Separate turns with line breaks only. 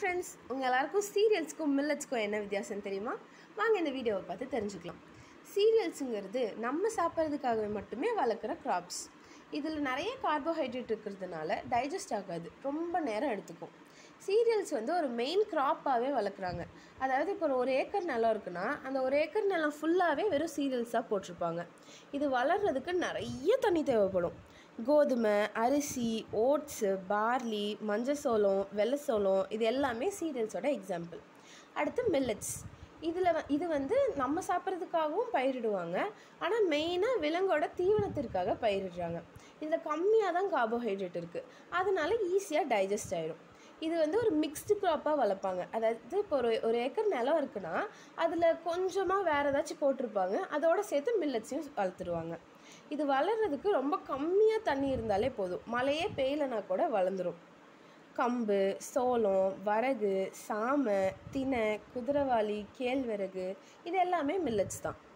friends உங்கள் எல்லாருக்கும் சீரியல்ஸ்க்கும் மில்லட்ஸ்க்கும் என்ன வித்தியாசம் தெரியுமா வாங்க இந்த வீடியோவை பார்த்து தெரிஞ்சுக்கலாம் சீரியல்ஸுங்கிறது நம்ம சாப்பிட்றதுக்காகவே மட்டுமே வளர்க்குற கிராப்ஸ் இதில் நிறைய கார்போஹைட்ரேட் இருக்கிறதுனால டைஜஸ்ட் ஆகாது ரொம்ப நேரம் எடுத்துக்கும் சீரியல்ஸ் வந்து ஒரு மெயின் க்ராப்பாகவே வளர்க்குறாங்க அதாவது இப்போ ஒரு ஒரு ஏக்கர் நிலம் இருக்குன்னா அந்த ஒரு ஏக்கர் நிலம் ஃபுல்லாகவே வெறும் சீரியல்ஸாக போட்டிருப்பாங்க இது வளர்கிறதுக்கு நிறைய தண்ணி தேவைப்படும் கோதுமை அரிசி ஓட்ஸு பார்லி மஞ்சள் சோளம் வெள்ளை சோளம் இது எல்லாமே சீரியல்ஸோட எக்ஸாம்பிள் அடுத்து மில்லட்ஸ் இதில் வ இது வந்து நம்ம சாப்பிட்றதுக்காகவும் பயிரிடுவாங்க ஆனால் மெயினாக விலங்கோட தீவனத்திற்காக பயிரிடுறாங்க இதில் கம்மியாக தான் கார்போஹைட்ரேட் இருக்குது அதனால ஈஸியாக டைஜஸ்ட் ஆயிடும் இது வந்து ஒரு மிக்ஸ்டு க்ராப்பாக வளர்ப்பாங்க அதாவது இப்போ ஒரு ஒரு ஏக்கர் நிலம் இருக்குன்னா அதில் கொஞ்சமாக வேறு ஏதாச்சும் போட்டிருப்பாங்க அதோடு சேர்த்து மில்லட்ஸையும் வளர்த்துருவாங்க இது வளர்கிறதுக்கு ரொம்ப கம்மியாக தண்ணி இருந்தாலே போதும் மழையே பெய்யலைனா கூட வளர்ந்துடும் கம்பு சோளம் வரகு சாமை தினை குதிரவாளி கேழ்வரகு இது எல்லாமே மில்லட்ஸ் தான்